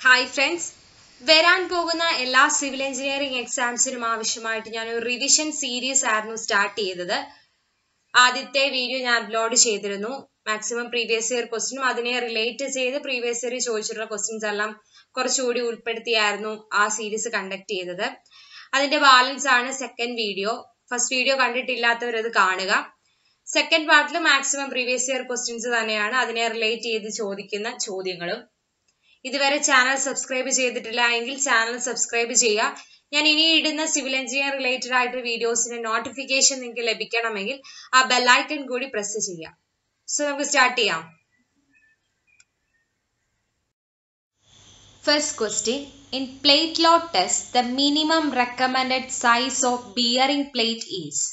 Hi friends വരാൻ പോകുന്ന എല്ലാ സിവിൽ എഞ്ചിനീയറിംഗ് എക്സാംസിനും ആവശ്യമായിട്ട് ഞാൻ ഒരു റിവിഷൻ സീരീസ് ആയിരുന്നു സ്റ്റാർട്ട് ചെയ്തത് ആദ്യത്തെ വീഡിയോ ഞാൻ അപ്ലോഡ് ചെയ്തിരുന്നു മാക്സിമം പ്രീവിയസ് ഇയർ ക്വസ്റ്റിനും അതിനെ റിലേറ്റ് ചെയ്ത് പ്രീവിയസ് ഇയർ ചോദിച്ചിട്ടുള്ള ക്വസ്റ്റ്യൻസ് എല്ലാം കുറച്ചുകൂടി ഉൾപ്പെടുത്തിയായിരുന്നു ആ സീരീസ് കണ്ടക്ട് ചെയ്തത് അതിന്റെ ബാലൻസ് ആണ് സെക്കൻഡ് വീഡിയോ ഫസ്റ്റ് വീഡിയോ കണ്ടിട്ടില്ലാത്തവർ അത് കാണുക സെക്കൻഡ് പാർട്ടിൽ മാക്സിമം പ്രീവിയസ് ഇയർ ക്വസ്റ്റ്യൻസ് തന്നെയാണ് അതിനെ റിലേറ്റ് ചെയ്ത് ചോദിക്കുന്ന ചോദ്യങ്ങളും ഇതുവരെ ചാനൽ സബ്സ്ക്രൈബ് ചെയ്തിട്ടില്ല എങ്കിൽ ചാനൽ സബ്സ്ക്രൈബ് ചെയ്യുക ഞാൻ ഇനി ഇടുന്ന സിവിൽ എഞ്ചിനീയർ റിലേറ്റഡ് ആയിട്ട് വീഡിയോസിന്റെ നോട്ടിഫിക്കേഷൻ നിങ്ങൾക്ക് ലഭിക്കണമെങ്കിൽ ആ ബെല്ലൈക്കൺ കൂടി പ്രസ് ചെയ്യുക സോ നമുക്ക് സ്റ്റാർട്ട് ചെയ്യാം first question in plate load test the minimum recommended size of bearing plate is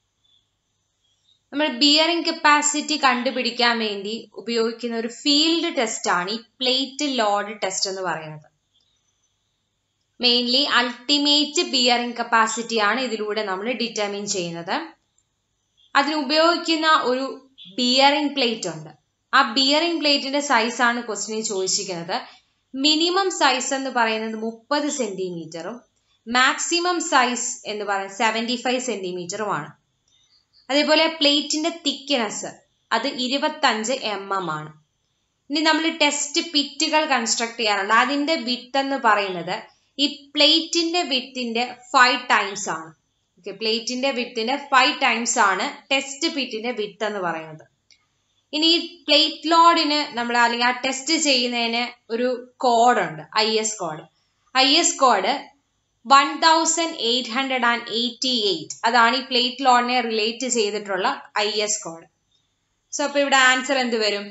നമ്മൾ ബിയറിംഗ് കപ്പാസിറ്റി കണ്ടുപിടിക്കാൻ വേണ്ടി ഉപയോഗിക്കുന്ന ഒരു ഫീൽഡ് ടെസ്റ്റ് ആണ് ഈ പ്ലേറ്റ് ലോഡ് ടെസ്റ്റ് എന്ന് പറയുന്നത് മെയിൻലി അൾട്ടിമേറ്റ് ബിയറിംഗ് കപ്പാസിറ്റി ആണ് ഇതിലൂടെ നമ്മൾ ഡിറ്റർമിൻ ചെയ്യുന്നത് അതിന് ഉപയോഗിക്കുന്ന ഒരു ബിയറിംഗ് പ്ലേറ്റ് ഉണ്ട് ആ ബിയറിംഗ് പ്ലേറ്റിന്റെ സൈസ് ആണ് ക്വസ്റ്റിനിൽ ചോദിച്ചിരിക്കുന്നത് മിനിമം സൈസ് എന്ന് പറയുന്നത് മുപ്പത് സെന്റിമീറ്ററും മാക്സിമം സൈസ് എന്ന് പറയുന്നത് സെവൻറ്റി ഫൈവ് സെന്റിമീറ്ററുമാണ് അതേപോലെ പ്ലേറ്റിന്റെ തിക്നെസ് അത് ഇരുപത്തഞ്ച് എം എം ആണ് ഇനി നമ്മൾ ടെസ്റ്റ് പിറ്റുകൾ കൺസ്ട്രക്ട് ചെയ്യാറുണ്ട് അതിന്റെ വിട്ട് എന്ന് പറയുന്നത് ഈ പ്ലേറ്റിന്റെ വിത്തിന്റെ ഫൈവ് ടൈംസ് ആണ് ഓക്കെ പ്ലേറ്റിന്റെ വിത്തിന്റെ ഫൈവ് ടൈംസ് ആണ് ടെസ്റ്റ് പിറ്റിന്റെ വിട്ട് എന്ന് പറയുന്നത് ഇനി ഈ പ്ലേറ്റ് ലോഡിന് നമ്മൾ അല്ലെങ്കിൽ ആ ടെസ്റ്റ് ചെയ്യുന്നതിന് ഒരു കോഡുണ്ട് I S code I S code one thousand eight hundred and eighty eight അതാണ് ഈ പ്ലേറ്റ് ലോണിനെ റിലേറ്റ് ചെയ്തിട്ടുള്ള ഐ എസ് കോഡ് സോ അപ്പൊ ഇവിടെ ആൻസർ എന്ത് വരും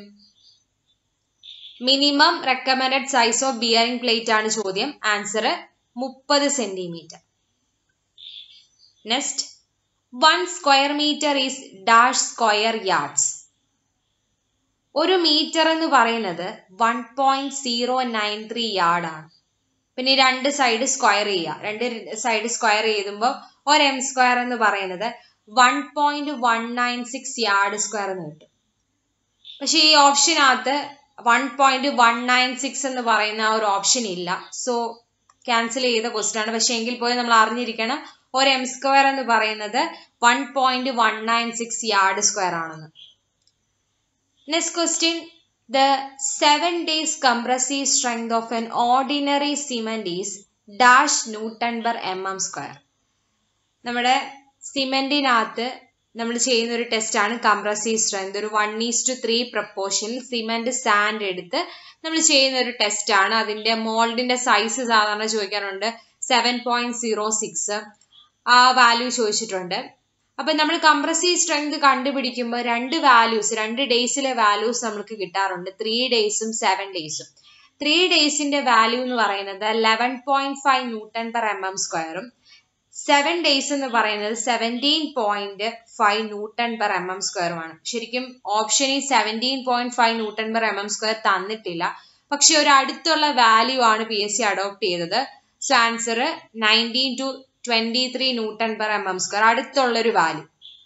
minimum recommended size of bearing plate ആണ് ചോദ്യം ആൻസർ മുപ്പത് centimetre next one square metre is dash square yards ഒരു മീറ്റർ എന്ന് പറയുന്നത് one point zero nine three yard ആണ് പിന്നെ രണ്ട് സൈഡ് സ്ക്വയർ ചെയ്യുക രണ്ട് സൈഡ് സ്ക്വയർ ചെയ്തുമ്പോൾ ഒരു എം സ്ക്വയർ എന്ന് പറയുന്നത് one point one nine six yard square എന്ന് കിട്ടും പക്ഷെ ഈ ഓപ്ഷനകത്ത് one point one nine six എന്ന് പറയുന്ന ആ ഒരു ഓപ്ഷൻ ഇല്ല സോ ക്യാൻസൽ ചെയ്ത ക്വസ്റ്റ്യൻ ആണ് പക്ഷെ എങ്കിൽ പോയി നമ്മൾ അറിഞ്ഞിരിക്കണം ഒരു എം സ്ക്വയർ എന്ന് പറയുന്നത് one point one nine six yard square ആണെന്ന് next question The 7 days compressive strength of an ordinary cement is dash Newton per mm square. നമ്മുടെ സിമെന്റിനകത്ത് നമ്മൾ ചെയ്യുന്ന ഒരു ടെസ്റ്റ് ആണ് കംപ്രസീവ് സ്ട്രെങ്ത് ഒരു one is to three proportion cement sand എടുത്ത് നമ്മൾ ചെയ്യുന്ന ഒരു ടെസ്റ്റ് ആണ് അതിന്റെ മോൾഡിന്റെ സൈസ് സാധാരണ ചോദിക്കാറുണ്ട് സെവൻ പോയിന്റ് സീറോ സിക്സ് ആ വാല്യൂ ചോദിച്ചിട്ടുണ്ട് അപ്പൊ നമ്മൾ കംപ്രസീവ് സ്ട്രെങ്ത് കണ്ടുപിടിക്കുമ്പോൾ രണ്ട് വാല്യൂസ് രണ്ട് ഡേയ്സിലെ വാല്യൂസ് നമുക്ക് കിട്ടാറുണ്ട് ത്രീ ഡേയ്സും സെവൻ ഡേയ്സും ത്രീ ഡേയ്സിന്റെ വാല്യൂ എന്ന് പറയുന്നത് eleven point five newton per M M സ്ക്വയറും സെവൻ ഡേയ്സ് എന്ന് പറയുന്നത് seventeen point five newton per M M സ്ക്വയറുമാണ് ശരിക്കും ഓപ്ഷനിൽ seventeen point five newton per M M square തന്നിട്ടില്ല പക്ഷെ ഒരു അടുത്തുള്ള വാല്യൂ ആണ് പി എസ് സി അഡോപ്റ്റ് ചെയ്തത് so answer nineteen two twenty three newton per M M square അടുത്തുള്ളൊരു value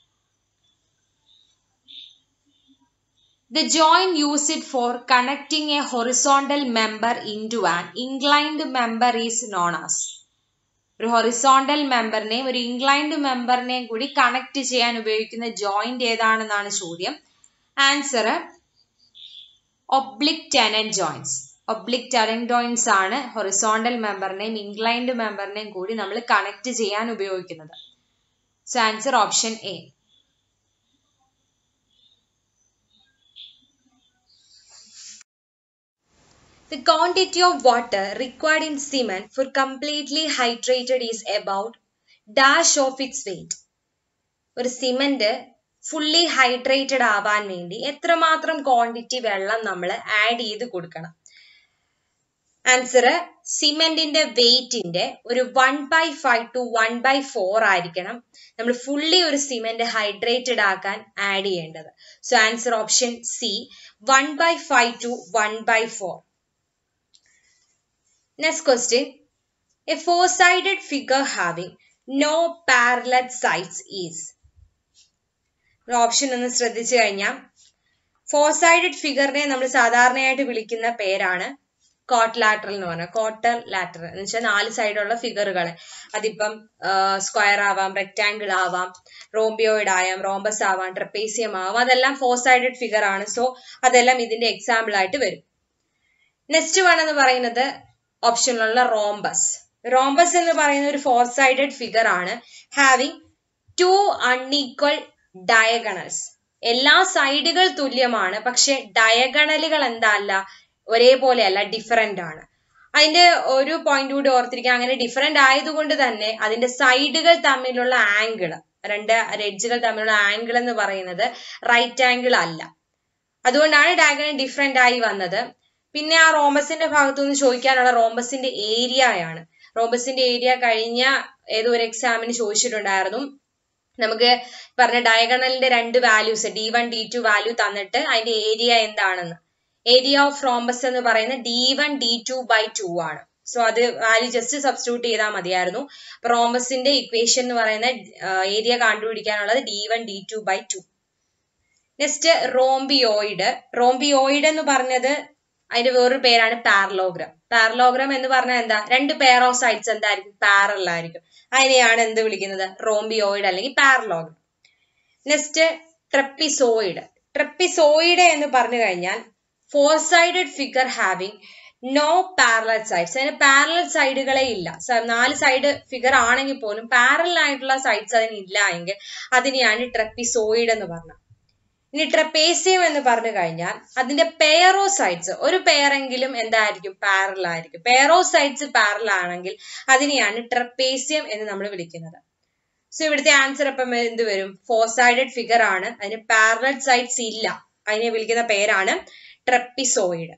The joint used for connecting a horizontal member into an inclined member is known as ഒരു horizontal മെമ്പറിനെയും ഒരു inclined മെമ്പറിനെയും കൂടി connect ചെയ്യാൻ ഉപയോഗിക്കുന്ന joint ഏതാണെന്നാണ് ചോദ്യം answer oblique tenon joints oblique tenon joints ആണ് ഹൊറിസോണ്ടൽ മെമ്പറിനെയും ഇൻക്ലൈൻഡ് മെമ്പറിനെയും കൂടി നമ്മൾ കണക്ട് ചെയ്യാൻ ഉപയോഗിക്കുന്നത് so answer option A The quantity of water required in cement for completely hydrated is about dash of its weight. ഒരു സിമന്റ് ഫുള്ളി ഹൈഡ്രേറ്റഡ് ആവാൻ വേണ്ടി എത്രമാത്രം ക്വാണ്ടിറ്റി വെള്ളം നമ്മൾ ആഡ് ചെയ്ത് കൊടുക്കണം ആൻസർ സിമെന്റിന്റെ വെയിറ്റിന്റെ ഒരു one by five to one by four ആയിരിക്കണം നമ്മൾ ഫുള്ളി ഒരു സിമെന്റ് ഹൈഡ്രേറ്റഡ് ആക്കാൻ ആഡ് ചെയ്യേണ്ടത് so answer option C one by five to one by four Next question. A four-sided figure having no parallel sides is. Option ഒന്ന് ശ്രദ്ധിച്ചു കഴിഞ്ഞാൽ four sided ഫിഗറിനെ നമ്മൾ സാധാരണയായിട്ട് വിളിക്കുന്ന പേരാണ് കോട്ട് ലാറ്ററൽ എന്ന് പറഞ്ഞാൽ ക്വാർട്ടർ ലാറ്ററൽ എന്ന് വെച്ചാൽ നാല് സൈഡുള്ള ഫിഗറുകളെ അതിപ്പം സ്ക്വയർ ആവാം റെക്റ്റാങ്കിൾ ആവാം റോംബിയോയിഡ് ആയാം റോംബസ് ആവാം ട്രപ്പേസിയം ആവാം അതെല്ലാം ഫോർ സൈഡഡ് ഫിഗർ ആണ് സോ അതെല്ലാം ഇതിന്റെ എക്സാമ്പിൾ ആയിട്ട് വരും നെക്സ്റ്റ് വൺ എന്ന് പറയുന്നത് ഓപ്ഷനിലുള്ള റോംബസ് റോംബസ് എന്ന് പറയുന്ന ഒരു ഫോർ സൈഡഡ് ഫിഗർ ആണ് ഹാവിങ് ടു അൺഈക്വൽ ഡയഗണൽസ് എല്ലാ സൈഡുകൾ തുല്യമാണ് പക്ഷെ ഡയഗണലുകൾ എന്താ അല്ല ഒരേപോലെ അല്ല ഡിഫറെന്റ് ആണ് അതിന്റെ ഒരു പോയിന്റ് കൂടി ഓർത്തിരിക്കുക അങ്ങനെ ഡിഫറെന്റ് ആയതുകൊണ്ട് തന്നെ അതിന്റെ സൈഡുകൾ തമ്മിലുള്ള ആംഗിൾ രണ്ട് എഡ്ജുകൾ തമ്മിലുള്ള ആംഗിൾ എന്ന് പറയുന്നത് റൈറ്റ് ആംഗിൾ അല്ല അതുകൊണ്ടാണ് ഡയഗണൽ ഡിഫറെന്റ് ആയി വന്നത് പിന്നെ ആ റോംബസിന്റെ ഭാഗത്തു നിന്ന് ചോദിക്കാനുള്ള റോംബസിന്റെ ഏരിയയാണ് റോംബസിന്റെ ഏരിയ കഴിഞ്ഞ ഏതോ ഒരു എക്സാമിന് ചോദിച്ചിട്ടുണ്ടായിരുന്നു നമുക്ക് പറഞ്ഞ ഡയഗണലിന്റെ രണ്ട് values D one D two value തന്നിട്ട് അതിന്റെ ഏരിയ എന്താണെന്ന് ഏരിയ ഓഫ് റോംബസ് എന്ന് പറയുന്നത് D one D two by two ആണ് സോ അത് വാല്യൂ ജസ്റ്റ് സബ്സ്റ്റിറ്റ്യൂട്ട് ചെയ്താൽ മതിയായിരുന്നു അപ്പൊ റോംബസിന്റെ ഇക്വേഷൻ എന്ന് പറയുന്ന ഏരിയ കണ്ടുപിടിക്കാനുള്ളത് D one D two by two next rhomboid rhomboid എന്ന് പറഞ്ഞത് അതിന്റെ വേറൊരു പേരാണ് പാരലോഗ്രാം പാരലോഗ്രാം എന്ന് പറഞ്ഞാൽ എന്താ രണ്ട് പെയർ ഓഫ് സൈഡ്സ് എന്തായിരിക്കും പാരൽ ആയിരിക്കും അതിനെയാണ് എന്ത് വിളിക്കുന്നത് റോംബിയോയിഡ് അല്ലെങ്കിൽ പാരലോഗ്രാം നെക്സ്റ്റ് ട്രപ്പിസോയിഡ് ട്രപ്പിസോയിഡ് എന്ന് പറഞ്ഞു കഴിഞ്ഞാൽ four sided figure having no parallel sides അതിന് പാരലൽ സൈഡുകളെ ഇല്ല നാല് സൈഡ് ഫിഗർ ആണെങ്കിൽ പോലും പാരലൽ ആയിട്ടുള്ള സൈഡ്സ് അതിന് ഇല്ല എങ്കിൽ അതിനെയാണ് ട്രപ്പിസോയിഡ് എന്ന് പറഞ്ഞത് ഇനി ട്രപ്പേസിയം എന്ന് പറഞ്ഞു കഴിഞ്ഞാൽ അതിന്റെ പെയറോ സൈഡ്സ് ഒരു പെയറെങ്കിലും എന്തായിരിക്കും പാരൽ ആയിരിക്കും പെയറോ സൈഡ്സ് പാരൽ ആണെങ്കിൽ അതിനെയാണ് ട്രപ്പേസിയം എന്ന് നമ്മൾ വിളിക്കുന്നത് സോ ഇവിടുത്തെ ആൻസർ അപ്പം എന്ത് വരും ഫോർ സൈഡഡ് ഫിഗർ ആണ് അതിന് പാരലൽ സൈഡ്സ് ഇല്ല അതിനെ വിളിക്കുന്ന പേരാണ് trapezoid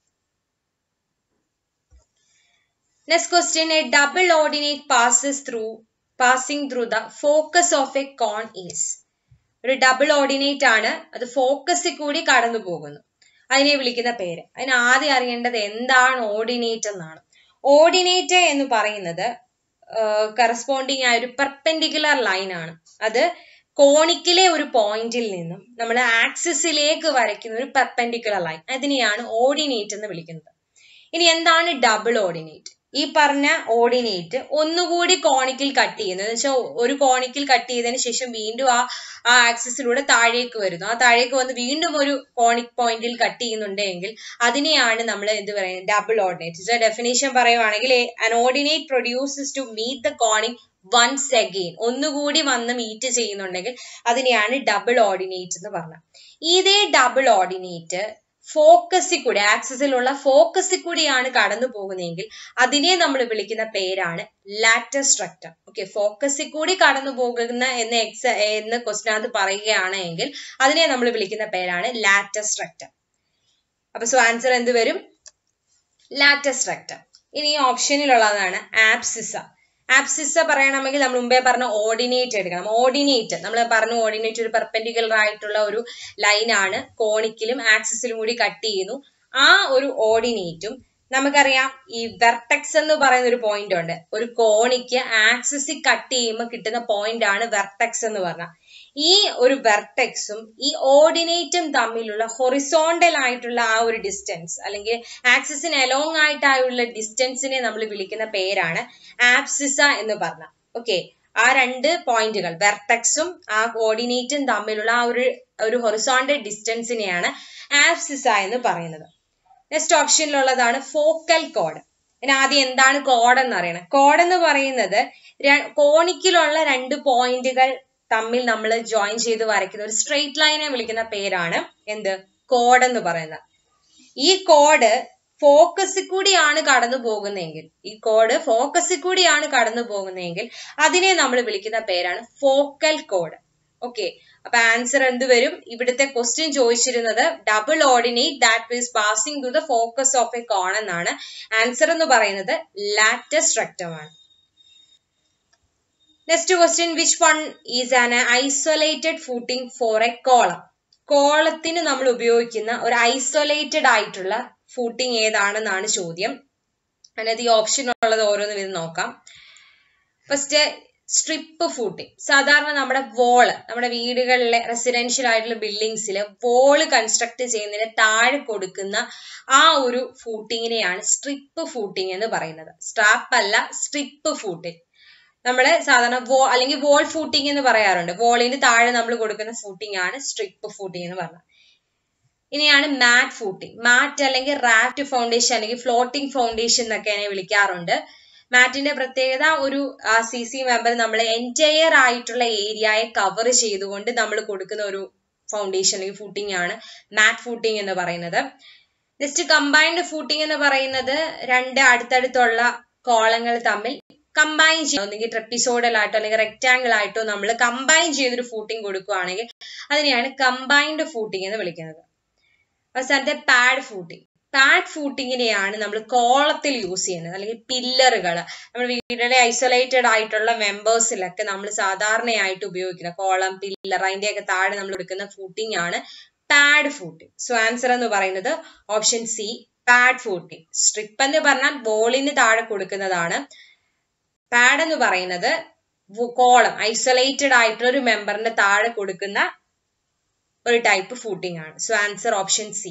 next question a double ordinate passes through passing through the focus of a cone is ഒരു ഡബിൾ ഓർഡിനേറ്റ് ആണ് അത് ഫോക്കസിൽ കൂടി കടന്നു പോകുന്നു അതിനെ വിളിക്കുന്ന പേര് അതിന് ആദ്യം അറിയേണ്ടത് എന്താണ് ഓർഡിനേറ്റ് എന്നാണ് ഓർഡിനേറ്റ് എന്ന് പറയുന്നത് കറസ്പോണ്ടിങ് ആയ ഒരു പെർപെൻഡിക്കുലർ ലൈൻ ആണ് അത് കോണിക്കിലെ ഒരു പോയിന്റിൽ നിന്നും നമ്മൾ ആക്സിസിലേക്ക് വരയ്ക്കുന്ന ഒരു പെർപെൻഡിക്കുലർ ലൈൻ അതിനെയാണ് ഓർഡിനേറ്റ് എന്ന് വിളിക്കുന്നത് ഇനി എന്താണ് ഡബിൾ ഓർഡിനേറ്റ് ഈ പറഞ്ഞ ഓർഡിനേറ്റ് ഒന്നുകൂടി കോണിക്കിൽ കട്ട് ചെയ്യുന്നത് എന്ന് വെച്ചാൽ ഒരു കോണിക്കിൽ കട്ട് ചെയ്തതിന് ശേഷം വീണ്ടും ആ ആ ആക്സിസിലൂടെ താഴേക്ക് വരുന്നു ആ താഴേക്ക് വന്ന് വീണ്ടും ഒരു കോണിക് പോയിന്റിൽ കട്ട് ചെയ്യുന്നുണ്ടെങ്കിൽ അതിനെയാണ് നമ്മൾ എന്ത് പറയുന്നത് ഡബിൾ ഓർഡിനേറ്റ് ഡെഫിനേഷൻ പറയുവാണെങ്കിൽ an ordinate produces to meet the conic once again ഒന്നുകൂടി വന്ന് മീറ്റ് ചെയ്യുന്നുണ്ടെങ്കിൽ അതിനെയാണ് ഡബിൾ ഓർഡിനേറ്റ് എന്ന് പറഞ്ഞത് ഇതേ ഡബിൾ ഓർഡിനേറ്റ് ഫോക്കസിൽ കൂടി ആക്സസിലുള്ള ഫോക്കസിൽ കൂടിയാണ് കടന്നു പോകുന്നതെങ്കിൽ അതിനെ നമ്മൾ വിളിക്കുന്ന പേരാണ് ലാറ്റർ സ്ട്രക്ടർ ഓക്കെ ഫോക്കസിൽ കൂടി കടന്നു പോകുന്ന എന്ന് എക്സ എന്ന് ക്വസ്റ്റിനകത്ത് പറയുകയാണ് എങ്കിൽ അതിനെ നമ്മൾ വിളിക്കുന്ന പേരാണ് ലാറ്റർ സ്ട്രക്ടർ അപ്പൊ സോ ആൻസർ എന്ത് വരും ലാറ്റർ സ്ട്രക്ടർ ഇനി ഓപ്ഷനിലുള്ളതാണ് ആപ്സിസ ആപ്സിസ പറയണമെങ്കിൽ നമ്മൾ മുമ്പേ പറഞ്ഞ ഓർഡിനേറ്റ് എടുക്കണം ഓർഡിനേറ്റ് നമ്മൾ പറഞ്ഞു ഓർഡിനേറ്റ് ഒരു പെർപെൻഡിക്കുലർ ആയിട്ടുള്ള ഒരു ലൈനാണ് കോണിക്കിലും ആക്സിസിലും കൂടി കട്ട് ചെയ്യുന്നു ആ ഒരു ഓർഡിനേറ്റും നമുക്കറിയാം ഈ വെർട്ടെക്സ് എന്ന് പറയുന്ന ഒരു പോയിന്റ് ഉണ്ട് ഒരു കോണിക്ക് ആക്സിസിൽ കട്ട് ചെയ്യുമ്പോൾ കിട്ടുന്ന പോയിന്റ് ആണ് വെർട്ടെക്സ് എന്ന് പറഞ്ഞാൽ ഈ ഒരു വെർട്ടെക്സും ഈ ഓർഡിനേറ്റും തമ്മിലുള്ള ഹൊറിസോണ്ടൽ ആയിട്ടുള്ള ആ ഒരു ഡിസ്റ്റൻസ് അല്ലെങ്കിൽ ആക്സിസിന് അലോങ് ആയിട്ടായുള്ള ഡിസ്റ്റൻസിനെ നമ്മൾ വിളിക്കുന്ന പേരാണ് ആപ്സിസ എന്ന് പറഞ്ഞ ഓക്കെ ആ രണ്ട് പോയിന്റുകൾ വെർട്ടെക്സും ആ കോർഡിനേറ്റും തമ്മിലുള്ള ആ ഒരു ഒരു ഹൊറിസോണ്ടൽ ഡിസ്റ്റൻസിനെയാണ് ആപ്സിസ എന്ന് പറയുന്നത് നെക്സ്റ്റ് ഓപ്ഷനിലുള്ളതാണ് ഫോക്കൽ കോഡ് ഇനി ആദ്യം എന്താണ് കോഡ് എന്ന് അറിയണം കോഡ് എന്ന് പറയുന്നത് കോണിക്കിലുള്ള രണ്ട് പോയിന്റുകൾ തമ്മിൽ നമ്മൾ ജോയിൻ ചെയ്ത് വരയ്ക്കുന്ന ഒരു സ്ട്രെയിറ്റ് ലൈനെ വിളിക്കുന്ന പേരാണ് എന്ത് കോഡ് എന്ന് പറയുന്നത് ഈ കോഡ് ഫോക്കസിൽ കൂടിയാണ് കടന്നു പോകുന്നതെങ്കിൽ ഈ കോഡ് ഫോക്കസിൽ കൂടിയാണ് കടന്നു പോകുന്നതെങ്കിൽ അതിനെ നമ്മൾ വിളിക്കുന്ന പേരാണ് ഫോക്കൽ കോഡ് ഓക്കെ അപ്പൊ ആൻസർ എന്ത് വരും ഇവിടുത്തെ ക്വസ്റ്റ്യൻ ചോദിച്ചിരുന്നത് double ordinate that is passing to the focus of a cone എന്നാണ് ആൻസർ എന്ന് പറയുന്നത് ലാറ്റസ് റെക്റ്റമാണ് next question which one is an isolated footing for a column കോളത്തിന് നമ്മൾ ഉപയോഗിക്കുന്ന ഒരു ഐസൊലേറ്റഡ് ആയിട്ടുള്ള ഫൂട്ടിംഗ് ഏതാണെന്നാണ് ചോദ്യം അതിനകത്ത് ഈ ഓപ്ഷൻ ഉള്ളത് ഓരോന്നും ഇത് നോക്കാം ഫസ്റ്റ് സ്ട്രിപ്പ് ഫൂട്ടിംഗ് സാധാരണ നമ്മുടെ വോള് നമ്മുടെ വീടുകളിലെ റെസിഡൻഷ്യൽ ആയിട്ടുള്ള ബിൽഡിങ്സിൽ വോള് കൺസ്ട്രക്ട് ചെയ്യുന്നതിന് താഴെ കൊടുക്കുന്ന ആ ഒരു ഫൂട്ടിങ്ങിനെയാണ് സ്ട്രിപ്പ് ഫൂട്ടിംഗ് എന്ന് പറയുന്നത് സ്ട്രാപ്പ് അല്ല സ്ട്രിപ്പ് ഫൂട്ടിംഗ് നമ്മൾ സാധാരണ വോ അല്ലെങ്കിൽ വോൾ ഫൂട്ടിംഗ് എന്ന് പറയാറുണ്ട് വോളിന് താഴെ നമ്മൾ കൊടുക്കുന്ന ഫൂട്ടിംഗ് ആണ് സ്ട്രിപ്പ് ഫൂട്ടിംഗ് എന്ന് പറഞ്ഞത് ഇനിയാണ് മാറ്റ് ഫൂട്ടിംഗ് മാറ്റ് അല്ലെങ്കിൽ റാഫ്റ്റ് ഫൗണ്ടേഷൻ അല്ലെങ്കിൽ ഫ്ലോട്ടിംഗ് ഫൗണ്ടേഷൻ എന്നൊക്കെ അതിനെ വിളിക്കാറുണ്ട് മാറ്റിന്റെ പ്രത്യേകത ഒരു സി സി മെമ്പർ നമ്മൾ എൻറ്റയർ ആയിട്ടുള്ള ഏരിയയെ കവർ ചെയ്തുകൊണ്ട് നമ്മൾ കൊടുക്കുന്ന ഒരു ഫൗണ്ടേഷൻ അല്ലെങ്കിൽ ഫൂട്ടിംഗ് ആണ് മാറ്റ് ഫൂട്ടിംഗ് എന്ന് പറയുന്നത് നെക്സ്റ്റ് കമ്പൈൻഡ് ഫൂട്ടിംഗ് എന്ന് പറയുന്നത് രണ്ട് അടുത്തടുത്തുള്ള കോളങ്ങൾ തമ്മിൽ കമ്പൈൻ ചെയ്യുക ഒന്നെങ്കിൽ ട്രെപ്പിസോഡൽ ആയിട്ടോ അല്ലെങ്കിൽ റെക്റ്റാങ്കിൾ ആയിട്ടോ നമ്മൾ കമ്പൈൻ ചെയ്തൊരു ഫൂട്ടിംഗ് കൊടുക്കുകയാണെങ്കിൽ അതിനെയാണ് കമ്പൈൻഡ് ഫൂട്ടിംഗ് എന്ന് വിളിക്കുന്നത് അവസാനത്തെ പാഡ് ഫൂട്ടിംഗ് പാഡ് ഫൂട്ടിങ്ങിനെയാണ് നമ്മൾ കോളത്തിൽ യൂസ് ചെയ്യുന്നത് അല്ലെങ്കിൽ പില്ലറുകൾ നമ്മുടെ വീടിലെ ഐസൊലേറ്റഡ് ആയിട്ടുള്ള മെമ്പേഴ്സിലൊക്കെ നമ്മൾ സാധാരണയായിട്ട് ഉപയോഗിക്കുന്ന കോളം പില്ലർ അതിന്റെയൊക്കെ താഴെ നമ്മൾ എടുക്കുന്ന ഫൂട്ടിംഗ് ആണ് പാഡ് ഫൂട്ടിംഗ് സോ ആൻസർ എന്ന് പറയുന്നത് option C pad footing strip എന്ന് പറഞ്ഞാൽ ബോളിന് താഴെ കൊടുക്കുന്നതാണ് പാഡ് എന്ന് പറയുന്നത് കോളം ഐസൊലേറ്റഡ് ആയിട്ടുള്ള ഒരു മെമ്പറിന്റെ താഴെ കൊടുക്കുന്ന ഒരു ടൈപ്പ് ഫൂട്ടിംഗ് ആണ് so answer option C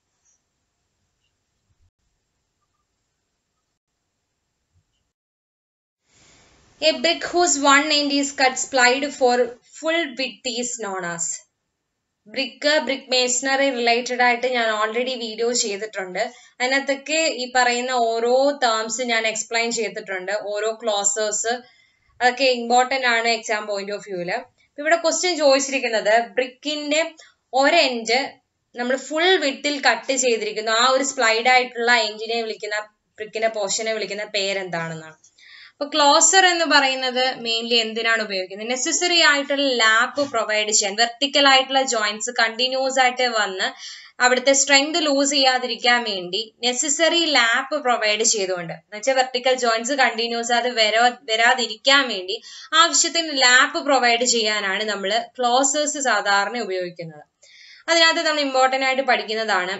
A brick whose one end is cut splied for full width is known as brick brick masonry related ആയിട്ട് ഞാൻ ഓൾറെഡി വീഡിയോ ചെയ്തിട്ടുണ്ട് അതിനകത്തൊക്കെ ഈ പറയുന്ന ഓരോ ടേംസ് ഞാൻ എക്സ്പ്ലെയിൻ ചെയ്തിട്ടുണ്ട് ഓരോ ക്ലോസേഴ്സ് അതൊക്കെ ഇമ്പോർട്ടന്റ് ആണ് എക്സാം പോയിന്റ് ഓഫ് വ്യൂവില് ഇവിടെ ക്വസ്റ്റ്യൻ ചോദിച്ചിരിക്കുന്നത് ബ്രിക്കിന്റെ ഒരെൻഡ് നമ്മൾ ഫുൾ വിട്ടിൽ കട്ട് ചെയ്തിരിക്കുന്നു ആ ഒരു സ്പ്ലൈഡ് ആയിട്ടുള്ള എൻഡിനെ വിളിക്കുന്ന ബ്രിക്കിന്റെ പോർഷനെ വിളിക്കുന്ന പേരെന്താണെന്നാണ് അപ്പൊ ക്ലോസർ എന്ന് പറയുന്നത് മെയിൻലി എന്തിനാണ് ഉപയോഗിക്കുന്നത് നെസസറി ആയിട്ടുള്ള ലാപ്പ് പ്രൊവൈഡ് ചെയ്യാൻ വെർട്ടിക്കൽ ആയിട്ടുള്ള ജോയിന്റ്സ് കണ്ടിന്യൂസ് ആയിട്ട് വന്ന് അവിടുത്തെ സ്ട്രെങ്ത് ലൂസ് ചെയ്യാതിരിക്കാൻ വേണ്ടി നെസസറി ലാപ്പ് പ്രൊവൈഡ് ചെയ്തുകൊണ്ട് എന്നുവെച്ചാൽ വെർട്ടിക്കൽ ജോയിന്റ്സ് കണ്ടിന്യൂസ് അത് വരാ വരാതിരിക്കാൻ വേണ്ടി ആവശ്യത്തിന് ലാപ്പ് പ്രൊവൈഡ് ചെയ്യാനാണ് നമ്മൾ ക്ലോസേഴ്സ് സാധാരണ ഉപയോഗിക്കുന്നത് അതിനകത്ത് നമ്മൾ ഇമ്പോർട്ടന്റ് ആയിട്ട് പഠിക്കുന്നതാണ്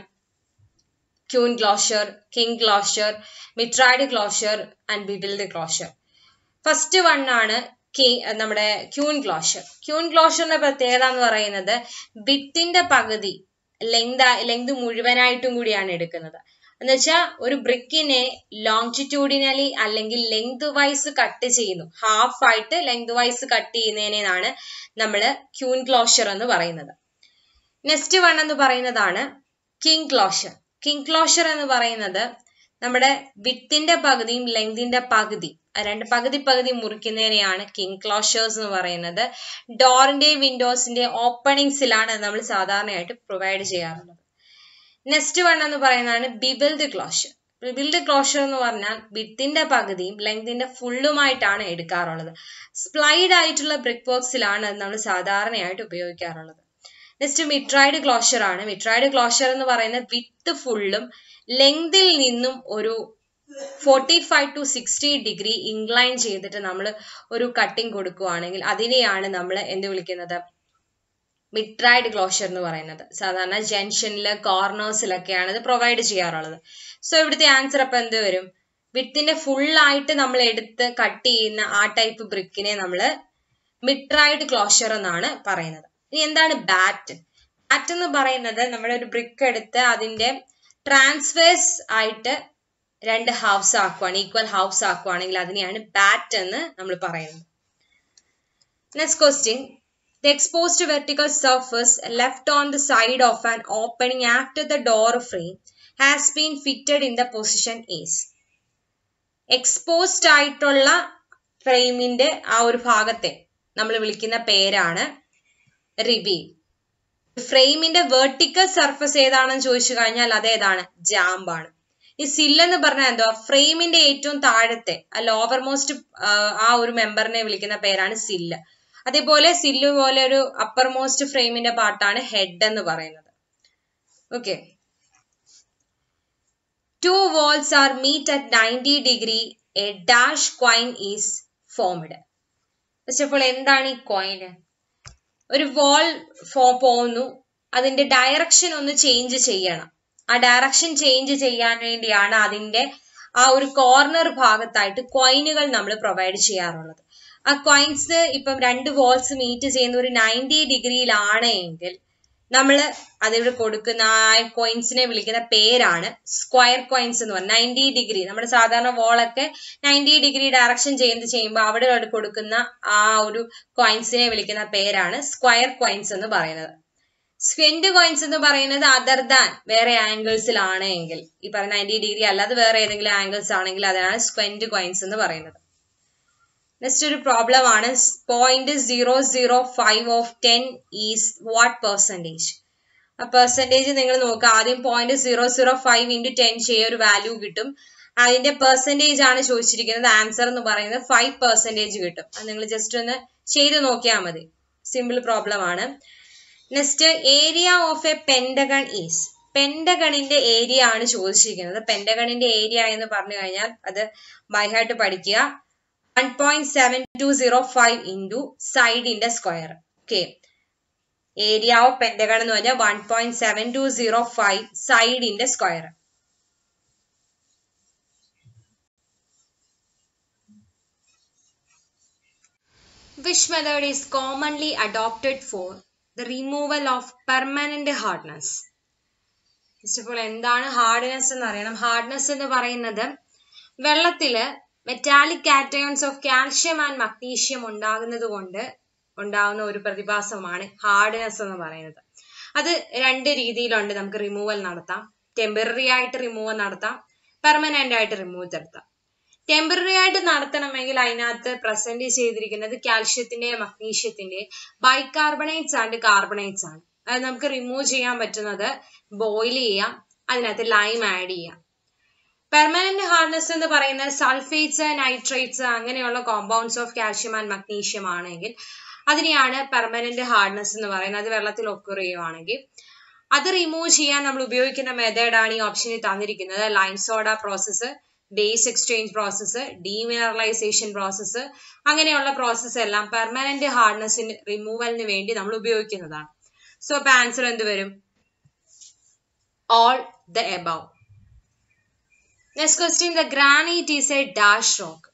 queen closure king closure mitred closure and bevelled closure first one ആണ് നമ്മുടെ ക്യൂൻ ക്ലോഷർ ക്യൂൻ ക്ലോഷറിന്റെ പ്രത്യേകത എന്ന് പറയുന്നത് ബിറ്റിന്റെ പകുതി ലെങ്ത് ലെങ്ത് മുഴുവനായിട്ടും കൂടിയാണ് എടുക്കുന്നത് എന്ന് വെച്ചാൽ ഒരു ബ്രിക്കിനെ ലോങ്ജിറ്റ്യൂഡിനലി അല്ലെങ്കിൽ ലെങ്ത് വൈസ് കട്ട് ചെയ്യുന്നു ഹാഫ് ആയിട്ട് ലെങ്ത് വൈസ് കട്ട് ചെയ്യുന്നതിനാണ് നമ്മൾ ക്യൂൻ ക്ലോഷർ എന്ന് പറയുന്നത് നെക്സ്റ്റ് വൺ എന്ന് പറയുന്നതാണ് കിങ് ക്ലോഷർ കിങ് ക്ലോഷർ എന്ന് പറയുന്നത് നമ്മുടെ വിത്തിന്റെ പകുതിയും ലെങ്തിന്റെ പകുതി രണ്ട് പകുതി പകുതി മുറിക്കുന്നതിനെയാണ് കിങ് ക്ലോഷേഴ്സ് എന്ന് പറയുന്നത് ഡോറിന്റെയും വിൻഡോസിന്റെ ഓപ്പണിങ്സിലാണ് നമ്മൾ സാധാരണയായിട്ട് പ്രൊവൈഡ് ചെയ്യാറുള്ളത് നെക്സ്റ്റ് വൺ എന്ന് പറയുന്നതാണ് ബിബിൽഡ് ക്ലോഷർ ബിബിൽഡ് ക്ലോഷർ എന്ന് പറഞ്ഞാൽ വിത്തിന്റെ പകുതിയും ലെങ്തിന്റെ ഫുള്ളുമായിട്ടാണ് എടുക്കാറുള്ളത് സ്പ്ലൈഡ് ആയിട്ടുള്ള ബ്രിക്ക് ബോക്സിലാണ് നമ്മൾ സാധാരണയായിട്ട് ഉപയോഗിക്കാറുള്ളത് നെക്സ്റ്റ് മിട്രൈഡ് ക്ലോഷർ ആണ് മിട്രൈഡ് ക്ലോഷർ എന്ന് പറയുന്നത് വിത്ത് ഫുള്ളും ലെങ്തിൽ നിന്നും ഒരു forty five to sixty degree incline ചെയ്തിട്ട് നമ്മൾ ഒരു കട്ടിങ് കൊടുക്കുകയാണെങ്കിൽ അതിനെയാണ് നമ്മൾ എന്ത് വിളിക്കുന്നത് മിട്രൈഡ് ക്ലോഷർ എന്ന് പറയുന്നത് സാധാരണ ജംഗ്ഷനിൽ കോർണേഴ്സിലൊക്കെയാണ് ഇത് പ്രൊവൈഡ് ചെയ്യാറുള്ളത് സോ ഇവിടുത്തെ ആൻസർ അപ്പൊ എന്ത് വരും വിത്തിന്റെ ഫുള്ളായിട്ട് നമ്മൾ എടുത്ത് കട്ട് ചെയ്യുന്ന ആ ടൈപ്പ് ബ്രിക്കിനെ നമ്മൾ മിട്രൈഡ് ക്ലോഷർ എന്നാണ് പറയുന്നത് ഇനി എന്താണ് ബാറ്റ് ബാറ്റ് എന്ന് പറയുന്നത് നമ്മുടെ ഒരു ബ്രിക്ക് എടുത്ത് അതിന്റെ ട്രാൻസ്ഫേഴ്സ് ആയിട്ട് രണ്ട് ഹാഫ്സ് ആക്കുവാണ് ഈക്വൽ ഹാഫ്സ് ആക്കുവാണെങ്കിൽ അതിനെയാണ് ബാറ്റ് എന്ന് നമ്മൾ പറയുന്നത് next question The exposed vertical surface left on the side of an opening after the door frame has been fitted in the position is. Exposed ആയിട്ടുള്ള ഫ്രെയിമിന്റെ ആ ഒരു ഭാഗത്തെ നമ്മൾ വിളിക്കുന്ന പേരാണ് റിവീൽ ഫ്രെയിമിന്റെ വെർട്ടിക്കൽ സർഫസ് ഏതാണെന്ന് ചോദിച്ചു കഴിഞ്ഞാൽ അത് ഏതാണ് ജാമ്പാണ് ഈ സില്ല് എന്ന് പറഞ്ഞാൽ എന്തോ ഫ്രെയിമിന്റെ ഏറ്റവും താഴത്തെ ആ ലോവർ മോസ്റ്റ് ആ ഒരു മെമ്പറിനെ വിളിക്കുന്ന പേരാണ് സില്ല് അതേപോലെ സില്ല് പോലെ ഒരു അപ്പർ മോസ്റ്റ് ഫ്രെയിമിന്റെ പാർട്ടാണ് ഹെഡ് എന്ന് പറയുന്നത് okay two walls are meet at ninety degree a dash quoin is formed first of all എന്താണ് ഈ കോയിന് ഒരു വാൾ ഫോ പോകുന്നു അതിന്റെ ഡയറക്ഷൻ ഒന്ന് ചേഞ്ച് ചെയ്യണം ആ ഡയറക്ഷൻ ചേഞ്ച് ചെയ്യാൻ വേണ്ടിയാണ് അതിന്റെ ആ ഒരു കോർണർ ഭാഗത്തായിട്ട് കോയിനുകൾ നമ്മൾ പ്രൊവൈഡ് ചെയ്യാറുള്ളത് ആ കോയിൻസ് ഇപ്പം രണ്ട് വോൾസ് മീറ്റ് ചെയ്യുന്ന ഒരു നയൻറ്റി ഡിഗ്രിയിലാണ് എങ്കിൽ നമ്മൾ അതിവിടെ കൊടുക്കുന്ന ആ കോയിൻസിനെ വിളിക്കുന്ന പേരാണ് സ്ക്വയർ കോയിൻസ് എന്ന് പറഞ്ഞാൽ നയൻറ്റി ഡിഗ്രി നമ്മുടെ സാധാരണ വോളൊക്കെ നയൻറ്റി ഡിഗ്രി ഡയറക്ഷൻ ചെയ്യുന്നത് ചെയ്യുമ്പോൾ അവിടെ അവിടെ കൊടുക്കുന്ന ആ ഒരു കോയിൻസിനെ വിളിക്കുന്ന പേരാണ് സ്ക്വയർ കോയിൻസ് എന്ന് പറയുന്നത് സ്ക്വെന്റ് കോയിൻസ് എന്ന് പറയുന്നത് അതർ ദാൻ വേറെ ആംഗിൾസിലാണ് എങ്കിൽ ഈ പറയുന്ന നയൻറ്റി ഡിഗ്രി അല്ലാതെ വേറെ ഏതെങ്കിലും ആംഗിൾസ് ആണെങ്കിൽ അതാണ് സ്ക്വെന്റ് കോയിൻസ് എന്ന് പറയുന്നത് നെക്സ്റ്റ് ഒരു പ്രോബ്ലം ആണ് point zero zero five of ten is what percentage ആ പെർസെൻറ്റേജ് നിങ്ങൾ നോക്കുക ആദ്യം point zero zero five into ten ചെയ്യുക ഒരു വാല്യൂ കിട്ടും അതിന്റെ പെർസെൻറ്റേജ് ആണ് ചോദിച്ചിരിക്കുന്നത് ആൻസർ എന്ന് പറയുന്നത് ഫൈവ് പെർസെൻറ്റേജ് കിട്ടും അത് നിങ്ങൾ ജസ്റ്റ് ഒന്ന് ചെയ്ത് നോക്കിയാൽ മതി സിമ്പിൾ പ്രോബ്ലം ആണ് next area of a pentagon is പെൻഡഗണിന്റെ ഏരിയ ആണ് ചോദിച്ചിരിക്കുന്നത് പെൻഡഗണിന്റെ ഏരിയ എന്ന് പറഞ്ഞു കഴിഞ്ഞാൽ അത് ബൈഹായിട്ട് പഠിക്കുക one point seven two zero five into സൈഡിന്റെ square okay area of pentagon എന്ന് പറഞ്ഞാൽ one point seven two zero five സൈഡിന്റെ square Which method is commonly adopted for the removal of permanent hardness? First of all എന്താണ് hardness എന്ന് അറിയണം hardness എന്ന് പറയുന്നത് വെള്ളത്തില് metallic cations of calcium and magnesium ഉണ്ടാകുന്നത് കൊണ്ട് ഉണ്ടാകുന്ന ഒരു പ്രതിഭാസമാണ് ഹാർഡ്നെസ് എന്ന് പറയുന്നത് അത് രണ്ട് രീതിയിലുണ്ട് നമുക്ക് റിമൂവൽ നടത്താം ടെമ്പററി ആയിട്ട് റിമൂവൽ നടത്താം പെർമനന്റ് ആയിട്ട് റിമൂവ് നടത്താം ടെമ്പററി ആയിട്ട് നടത്തണമെങ്കിൽ അതിനകത്ത് പ്രസന്റ് ചെയ്തിരിക്കുന്നത് കാൽഷ്യത്തിന്റെ മഗ്നീഷ്യത്തിന്റെ ബൈകാർബണേറ്റ്സ് ആൻഡ് കാർബണേറ്റ്സ് ആണ് അത് നമുക്ക് റിമൂവ് ചെയ്യാൻ പറ്റുന്നത് ബോയിൽ ചെയ്യാം അതിനകത്ത് ലൈം ആഡ് ചെയ്യാം പെർമനന്റ് ഹാർഡ്നെസ് എന്ന് പറയുന്നത് സൾഫേറ്റ്സ് നൈട്രേറ്റ്സ് അങ്ങനെയുള്ള compounds of calcium and magnesium ആണെങ്കിൽ അതിനെയാണ് പെർമനന്റ് ഹാർഡ്നെസ് എന്ന് പറയുന്നത് അത് വെള്ളത്തിൽ ഒക്കുർ ചെയ്യുവാണെങ്കിൽ അത് റിമൂവ് ചെയ്യാൻ നമ്മൾ ഉപയോഗിക്കുന്ന മെത്തേഡാണ് ഈ ഓപ്ഷനിൽ തന്നിരിക്കുന്നത് lime soda process base exchange process demineralisation process അങ്ങനെയുള്ള പ്രോസസ്സ് എല്ലാം പെർമനന്റ് ഹാർഡ്നെസ്സിന് റിമൂവലിന് വേണ്ടി നമ്മൾ ഉപയോഗിക്കുന്നതാണ് സോ അപ്പൊ ആൻസർ എന്ത് വരും all the above next question the granite is a dash rock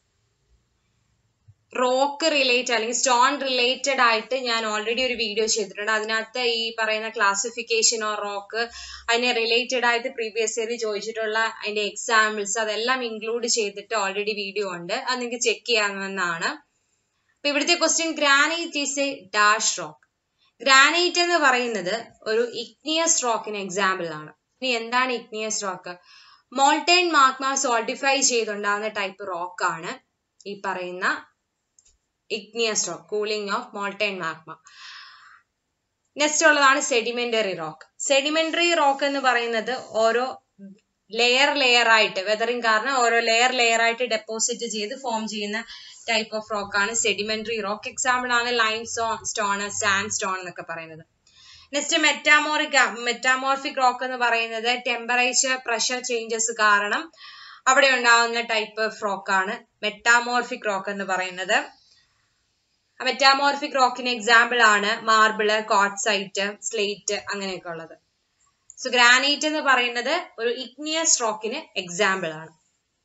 rock related അല്ലെങ്കിൽ സ്റ്റോൺ റിലേറ്റഡ് ആയിട്ട് ഞാൻ ഓൾറെഡി ഒരു വീഡിയോ ചെയ്തിട്ടുണ്ട് അതിനകത്ത് ഈ പറയുന്ന ക്ലാസിഫിക്കേഷൻ ഓർ റോക്ക് അതിനെ റിലേറ്റഡ് ആയിട്ട് പ്രീവിയസ് ഇയർ ചോദിച്ചിട്ടുള്ള അതിന്റെ എക്സാമ്പിൾസ് അതെല്ലാം ഇൻക്ലൂഡ് ചെയ്തിട്ട് ഓൾറെഡി വീഡിയോ ഉണ്ട് അത് നിങ്ങൾക്ക് ചെക്ക് ചെയ്യാവുന്നതാണ് അപ്പൊ ഇവിടുത്തെ question granite is a dash rock granite എന്ന് പറയുന്നത് ഒരു ഇഗ്നിയസ് റോക്കിന് എക്സാമ്പിൾ ആണ് ഇനി എന്താണ് igneous rock molten magma solidify ചെയ്തുണ്ടാകുന്ന ടൈപ്പ് റോക്ക് ആണ് ഈ പറയുന്ന igneous rock cooling of molten magma next ഉള്ളതാണ് സെഡിമെന്ററി റോക്ക് സെഡിമെന്ററി റോക്ക് എന്ന് പറയുന്നത് ഓരോ ലെയർ ലെയർ ആയിട്ട് വെതറിങ് കാരണം ഓരോ ലെയർ ലെയർ ആയിട്ട് ഡെപ്പോസിറ്റ് ചെയ്ത് ഫോം ചെയ്യുന്ന ടൈപ്പ് ഓഫ് റോക്ക് ആണ് സെഡിമെന്ററി റോക്ക് എക്സാമ്പിൾ ആണ് ലൈം സ്റ്റോൺ സാൻഡ് സ്റ്റോൺ എന്നൊക്കെ പറയുന്നത് നെക്സ്റ്റ് മെറ്റാമോറിക് മെറ്റാമോർഫിക് റോക്ക് എന്ന് പറയുന്നത് ടെമ്പറേച്ചർ പ്രഷർ ചേഞ്ചസ് കാരണം അവിടെ ഉണ്ടാകുന്ന ടൈപ്പ് ഓഫ് റോക്ക് ആണ് മെറ്റാമോർഫിക് റോക്ക് എന്ന് പറയുന്നത് മെറ്റാമോർഫിക് റോക്കിന് എക്സാമ്പിൾ ആണ് മാർബിള് കോട്ട്സൈറ്റ് സ്ലേറ്റ് അങ്ങനെയൊക്കെ ഉള്ളത് സോ ഗ്രാനൈറ്റ് എന്ന് പറയുന്നത് ഒരു ഇഗ്നിയസ് റോക്കിന് എക്സാമ്പിൾ ആണ്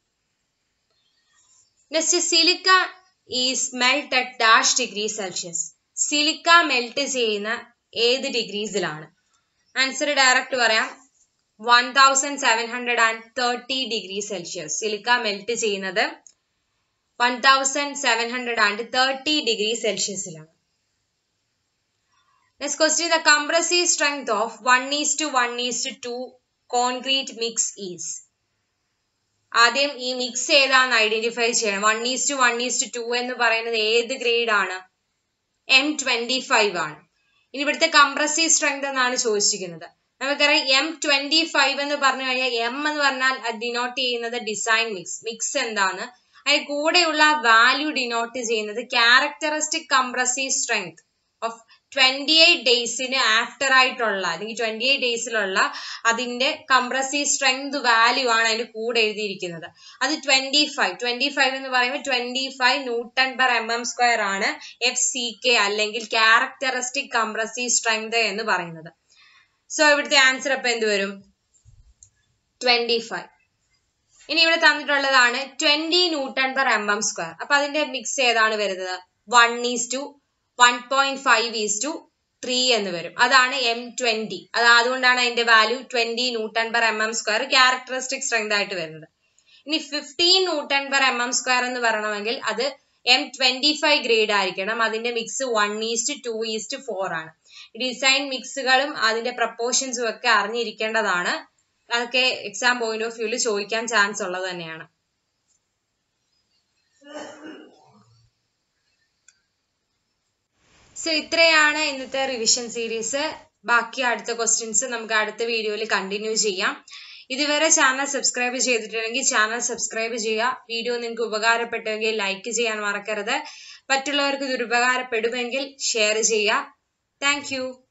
next silica is melt at dash degree Celsius silica melt ചെയ്യുന്ന ഏത് ഡിഗ്രീസിലാണ് ആൻസർ ഡയറക്റ്റ് പറയാം one thousand seven hundred and thirty degree Celsius silica melt ചെയ്യുന്നത് one thousand seven hundred and thirty degree സെൽഷ്യസിലാണ് next question the compressive strength of one is to one is to two concrete mix is ആദ്യം ഈ mix ഏതാന്ന് identify ചെയ്യണം one is to one is to two എന്ന് പറയുന്നത് ഏത് grade ആണ് M twenty five ആണ് ഇനി ഇവിടുത്തെ കംപ്രസീവ് സ്ട്രെങ്ത് എന്നാണ് ചോദിച്ചിരിക്കുന്നത് നമുക്കറിയാം എം ട്വന്റി ഫൈവ് എന്ന് പറഞ്ഞു കഴിഞ്ഞാൽ എം എന്ന് പറഞ്ഞാൽ അത് ഡിനോട്ട് ചെയ്യുന്നത് ഡിസൈൻ മിക്സ് മിക്സ് എന്താണ് അതിന് കൂടെയുള്ള വാല്യൂ ഡിനോട്ട് ചെയ്യുന്നത് characteristic compressive strength of twenty eight ഡേയ്സിന് ആഫ്റ്റർ ആയിട്ടുള്ള അല്ലെങ്കിൽ ട്വന്റി എയ്റ്റ് ഡേയ്സിലുള്ള അതിന്റെ കംപ്രസീവ് സ്ട്രെങ്ത് വാല്യൂ ആണ് അതിന്റെ കൂടെ എഴുതിയിരിക്കുന്നത് അത് ട്വന്റി ഫൈവ് ട്വന്റി ഫൈവ് എന്ന് പറയുമ്പോൾ twenty five newton per M M സ്ക്വയർ ആണ് എഫ് സി കെ അല്ലെങ്കിൽ ക്യാരക്ടറിസ്റ്റിക് കംപ്രസീവ് സ്ട്രെങ്ത് എന്ന് പറയുന്നത് സോ ഇവിടുത്തെ ആൻസർ അപ്പൊ എന്ത് വരും ട്വന്റി ഫൈവ് ഇനി ഇവിടെ തന്നിട്ടുള്ളതാണ് twenty newton per M M square അപ്പൊ അതിന്റെ മിക്സ് ഏതാണ് വരുന്നത് one is to one point five is to three എന്ന് വരും അതാണ് എം ട്വന്റി അത് അതുകൊണ്ടാണ് അതിന്റെ value twenty newton per M M square characteristic strength ആയിട്ട് വരുന്നത് ഇനി fifteen newton per M M square എന്ന് പറയണമെങ്കിൽ അത് എം ട്വന്റി ഫൈവ് ഗ്രേഡ് ആയിരിക്കണം അതിന്റെ mix one is to is four ആണ് ഡിസൈൻ മിക്സുകളും അതിന്റെ പ്രപ്പോർഷൻസും ഒക്കെ അറിഞ്ഞിരിക്കേണ്ടതാണ് അതൊക്കെ എക്സാം പോയിന്റ് ഓഫ് വ്യൂവിൽ ചോദിക്കാൻ ചാൻസ് ഉള്ളത് തന്നെയാണ് സോ ഇത്രയാണ് ഇന്നത്തെ റിവിഷൻ സീരീസ് ബാക്കി അടുത്ത ക്വസ്റ്റ്യൻസ് നമുക്ക് അടുത്ത വീഡിയോയിൽ കണ്ടിന്യൂ ചെയ്യാം ഇതുവരെ ചാനൽ സബ്സ്ക്രൈബ് ചെയ്തിട്ടുണ്ടെങ്കിൽ ചാനൽ സബ്സ്ക്രൈബ് ചെയ്യുക വീഡിയോ നിങ്ങൾക്ക് ഉപകാരപ്പെട്ടുവെങ്കിൽ ലൈക്ക് ചെയ്യാൻ മറക്കരുത് മറ്റുള്ളവർക്ക് ഇത് ഉപകാരപ്പെടുമെങ്കിൽ ഷെയർ ചെയ്യുക താങ്ക്